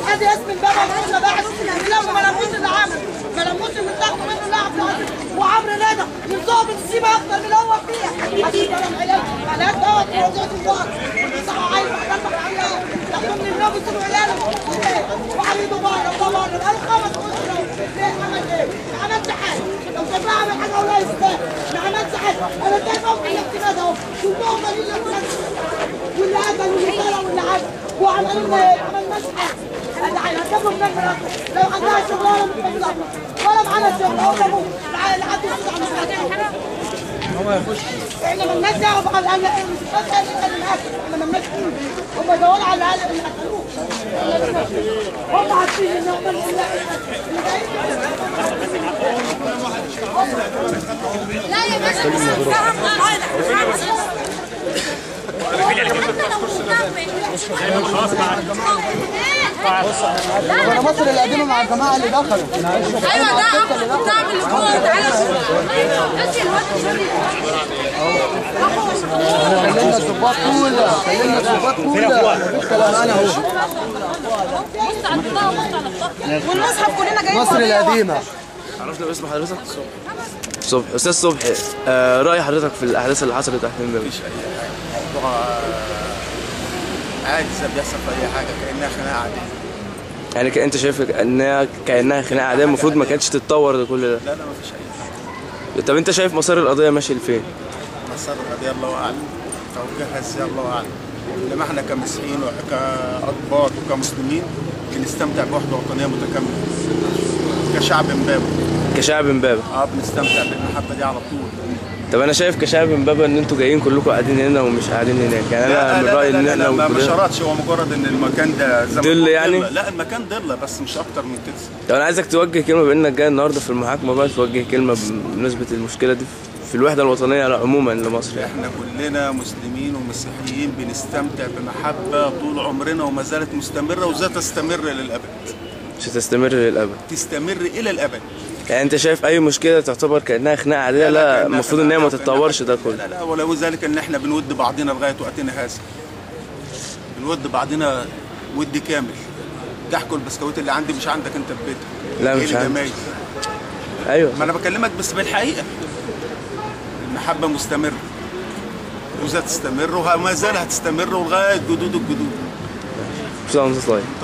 ادي اسم البابا موسى بعد لما ملموس اللي عمل ملموس اللي بتاخده منه لاعب العظيم وعمرو ندى من ظابط السيما اكتر من هو فيها عشان كلام علاج علاج دوت موضوع الكبار صح عايز احتفل عليها ياخدوا من النوم يسيبوا عيالهم وحبيبه بره طبعا بقاله خمس اشهر ليه عمل ايه؟ ما عملش حاجه لو كان بقى عمل حاجه ولا يستاهل ما عملش حاجه انا شايف اهو في الاعتماد اهو كلهم دليل واللي قتل واللي سرق واللي عمل وعملوا لنا ايه؟ عملناش حاجه انا هنجيبهم من الاخر لو عندها شغلانه مش موجوده ولا معانا شغل هو ابوه لحد يخش على حاجه احنا مالناش دعوه بقى قال ايه مش بس قال قال الاكل احنا مالناش فيه هم يدوروا على الاقل اللي اكلوه هم عارفين ان هم اللي لا يا باشا مش هنفهم وانا مصر القديمه مع الجماعه اللي دخلوا ايوه ده اخو بتعمل الكوره تعالى بس الواد كلمنا الظباط كولا كلمنا الظباط كولا مفيش كلام انا اهو بص على البطاقه بص على البطاقه والمصحف كلنا جايين مصر القديمه عرفنا باسم حضرتك؟ صبحي استاذ صبحي آه راي حضرتك في الاحداث اللي حصلت تحت الباب مفيش اي حاجه الموضوع عادي زي ما بيحصل في اي حاجه كانها خناقه عاديه يعني ك- انت شايف انها كانها خناقه عاديه المفروض ما كانتش تتطور ده كل ده لا لا مفيش اي حاجه طب انت شايف مسار القضيه ماشي لفين؟ مسار القضيه الله اعلم توجيهها ازاي الله اعلم انما احنا كمسيحيين وكاطباء وكمسلمين بنستمتع بوحده وطنيه متكامله كشعب امبابه كشعب امبابه اه بنستمتع بالمحبه دي على طول طب انا شايف كشعب امبابه ان انتوا جايين كلكم قاعدين هنا ومش قاعدين هناك يعني انا لا من لا رايي لا ان لا, احنا لا ما وجودنا- شرطش هو مجرد ان المكان ده زي ما ضل تقول يعني؟ ضلة. لا المكان ضله بس مش اكتر من كده طب انا عايزك توجه كلمه بانك جاي النهارده في المحاكمه بقى توجه كلمه بمناسبه المشكله دي في الوحده الوطنيه عموما لمصر يعني احنا كلنا مسلمين ومسيحيين بنستمتع بمحبه طول عمرنا وما زالت مستمره وستستمر للابد مش هتستمر للابد تستمر الى الابد يعني انت شايف اي مشكله تعتبر كانها خناقه عاديه لا كأنها المفروض ان هي ما خناقة تتطورش ده لا كله لا ولو ذلك ان احنا بنود بعضنا لغايه وقتنا هذا بنود بعضنا ود كامل تحكوا البسكويت اللي عندي مش عندك انت في بيتك لا، إيه مش اللي عندي. جمايل؟ ايوه ما انا بكلمك بس بالحقيقه المحبه مستمره وستستمر وما زال هتستمر لغايه جدود الجدود بس الله